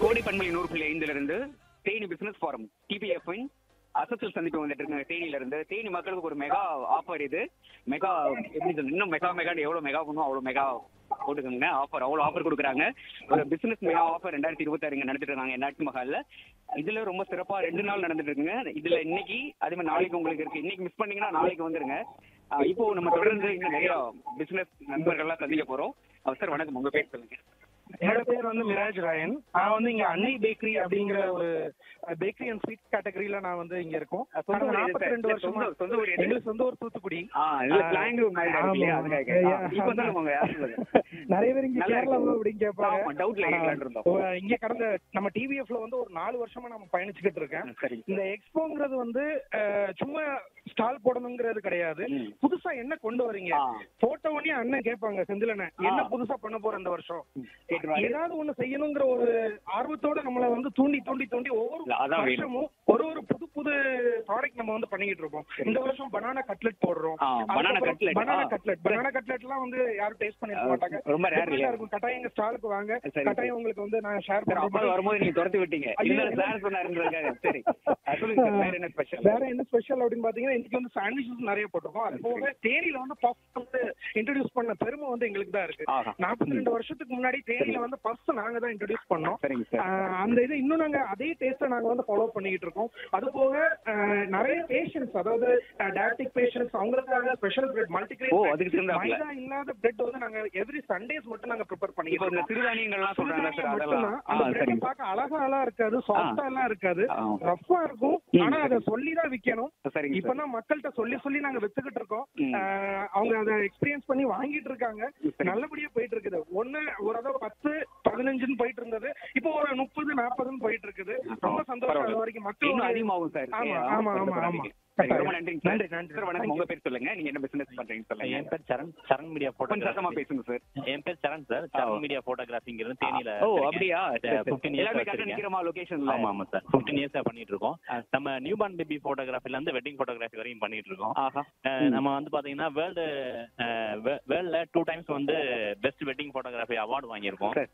கோடி பண்பலை நூறு புள்ளி ஐந்துல இருந்து தேனி பிசினஸ் ஃபாரம் டிபிஎஃப் அசத்தில் சந்திப்பு வந்துட்டு இருக்காங்க தேனியில இருந்து தேனி மக்களுக்கு ஒரு மெகா ஆஃபர் இது மெகா எப்படி சொல்றது இன்னும் மெகா மெகா எவ்வளவு மெகா பண்ணும் அவ்வளவு மெகா போட்டுக்கோங்க ஆஃபர் அவ்வளவு ஆஃபர் கொடுக்குறாங்க ஒரு பிசினஸ் மெகா ஆஃபர் ரெண்டாயிரத்தி இருபத்தாறு இங்க நடந்துட்டு இருக்காங்க என்ஆர்டி மஹால்ல இதுல ரொம்ப சிறப்பா ரெண்டு நாள் நடந்துட்டு இருக்குங்க இதுல இன்னைக்கு அதே மாதிரி நாளைக்கு உங்களுக்கு இருக்கு இன்னைக்கு மிஸ் பண்ணீங்கன்னா நாளைக்கு வந்துருங்க ஆஹ் இப்போ நம்ம தொடர்ந்து இன்னும் நிறைய பிசினஸ் நண்பர்கள்லாம் சந்திக்க போறோம் சார் வணக்கம் உங்க பேர் சொல்லுங்க என்னோட பேர் வந்து மிராஜ் ராயன் நான் வந்து இங்க அன்னை பேக்கரி அப்படிங்கிற ஒரு பேக்கரி அண்ட் ஸ்வீட் கேட்டகரியில நான் வந்து இங்க இருக்கோம் சொந்த ஊர் எது நாற்பத்தி சார்? ரெண்டு இல்ல, வருஷமா சொந்த- சொந்த ஊர் எது? எங்களுக்கு சொந்த ஊர் தூத்துக்குடி ஆ இல்ல ஆ, ஸ்லாங் மாதிரி இருக்கு இல்லையா ஆமா, அதுக்காக கேட்டேன். ஆமா. இப்போ சொல்லுங்க உங்க யார் சொல்லுங்க நிறைய பேர் இங்க நல்லா கேரளா இருக்கு. அப்படின்னு கேட்பாங்க ஆமா, doubtல ஆனா, கேட்கலான்னு இருந்தோம். ஓ, இங்க கடந்த நம்ம டிவிஎஃப்ல வந்து ஒரு நாலு வருஷமா நம்ம பயணிச்சுக்கிட்டு இருக்கேன் சரிங்க இந்த எக்ஸ்போங்கிறது வந்து அஹ், சும்மா ஸ்டால் போடணுங்கிறது கிடையாது ம். புதுசா என்ன கொண்டு வரீங்க ஆ. போட்ட உடனே அண்ணன் கேட்பாங்க செந்திலண்ண என்ன புதுசா பண்ண போற இந்த வருஷம் கேட்டுருவாரு. ஏதாவது ஒண்ணு செய்யணுங்கிற ஒரு ஆர்வத்தோட நம்மள வந்து தூண்டி தூண்டி தூண்டி ஒவ்வொரு இல்ல, அதான் வேணும். வருஷமும் ஒரு ஒரு புது புது ப்ராடக்ட் நம்ம வந்து பண்ணிக்கிட்டு இருக்கோம் இந்த வருஷம் பனானா கட்லெட் போடுறோம் ஆ, banana cutlet. பனானா ஆ. கட்லெட் பனானா கட்லெட்லாம் வந்து யாரும் டேஸ்ட் பண்ணிருக்க ஆ, மாட்டாங்க ரொம்ப rare Different ஆ இல்லையா? இருக்கும் கட்டாயம் எங்க ஸ்டாலுக்கு வாங்க சரி. கட்டாயம் உங்களுக்கு வந்து நான் ஷேர் சார் அப்பா பண்றேன் வரும்போது நீங்க துரத்தி விட்டீங்க ஐயோ, இல்ல இல்ல. சார் சொன்னாருன்றதுக்காக சரி அது சொல்லுங்க சார் வேற என்ன ஸ்பெஷல் வேற என்ன ஸ்பெஷல் அப்படின்னு பாத்தீங்கன்னா இன்னைக்கு வந்து சாண்ட்விச்சஸ் நிறைய போட்டிருக்கோம் அது போக தேனியில வந்து பஃப் வந்து இன்ட்ரடியூஸ் பண்ண பெருமை வந்து எங்களுக்கு தான் இருக்கு ஆஹா. நாற்பத்தி ரெண்டு வருஷத்துக்கு முன்னாடி தேனியில வந்து பஃப்ஸ் நாங்க தான் இன்ட்ரடியூஸ் பண்ணோம் சரிங்க சார் ஆஹ் அந்த இது இன்னும் நாங்க அதே டேஸ்ட்டை நாங்க வந்து ஃபாலோ பண்ணிக்கிட்டு இருக்கோம் அது போக ஆஹ் நிறைய பேஷண்ட்ஸ் அதாவது டயபெட்டிக் பேஷண்ட்ஸ் அவங்களுக்காக ஸ்பெஷல் பிரெட் மல்டிகிரேன் ஓ, அதுக்கு சேர்ந்தாப்புல. மைதா இல்லாத பிரெட் வந்து நாங்க எவ்ரி சண்டேஸ் மட்டும் நாங்க ப்ரிப்பேர் இப்போ பண்ணிக்கிட்டு இந்த இருக்கோம் சிறுதானியங்கள்லாம் சொல்றாங்க சார் சிறுதானியம் அதெல்லாம் மட்டும்தான். ஆ அந்த bread சரிங்க பார்க்க அழகா எல்லாம் இருக்காது சாஃப்டா எல்லாம் இருக்காது ஆ. ரஃப்பா இருக்கும் ம், ஆனா அதை சரி. சொல்லி தான் விக்கணும் சரிங்க சார் இப்பதான் மக்கள்கிட்ட சொல்லி சொல்லி நாங்க வித்துக்கிட்டு இருக்கோம் ம். ஆஹ் அவங்க அதை எக்ஸ்பீரியன்ஸ் பண்ணி வாங்கிட்டு இருக்காங்க சரி. நல்லபடியா போயிட்டு இருக்குது ஒண்ணு ஒரு தடவை பத்து பதினஞ்சுன்னு போயிட்டு இருந்தது இப்போ ஒரு முப்பது நாற்பதுன்னு போயிட்டு இருக்குது ரொம்ப சந்தோஷம் பரவாயில்ல. அது வரைக்கும் மக்கள் இன்னும் வந்து- அதிகமாகும் சார் ஆமா, ஆமா, ஆமா, ஆமா. சரி, ரொம்ப நன்றிங்க சார் நன்றி, நன்றி. சார் வணக்கம் உங்க பேர் சொல்லுங்க நீங்க என்ன பிசினஸ் பண்றீங்க சொல்லுங்க என் பேர் சரண் சரண் மீடியா கொஞ்சம் சத்தமா போட்டோகிராஃபி பேசுங்க சார் என் பேர் சரண் சார் சரண் மீடியா போட்டோகிராஃபிங்கிறது தேனியில ஓ இருக்கேன். அப்படியா சரி, சரி. ஃபிஃப்டீன் இயர்ஸ் எல்லாமே கரெக்டா நிக்கிறமா லொகேஷன்ல ஆமா ஆமா சார் ஃபிஃப்டீன் இயர்ஸா பண்ணிட்டு இருக்கோம் ஆ. நம்ம நியூ பார்ன் பேபி போட்டோகிராஃபில இருந்து வெட்டிங் போட்டோகிராஃபி வரையும் பண்ணிட்டு இருக்கோம் ஆஹா அஹ், நம்ம வந்து பாத்தீங்கன்னா வேர்ல்டு வேர்ல்ட்ல டூ டைம்ஸ் வந்து பெஸ்ட் வெட்டிங் போட்டோகிராஃபி அவார்டு வாங்கியிருக்கோம் சரி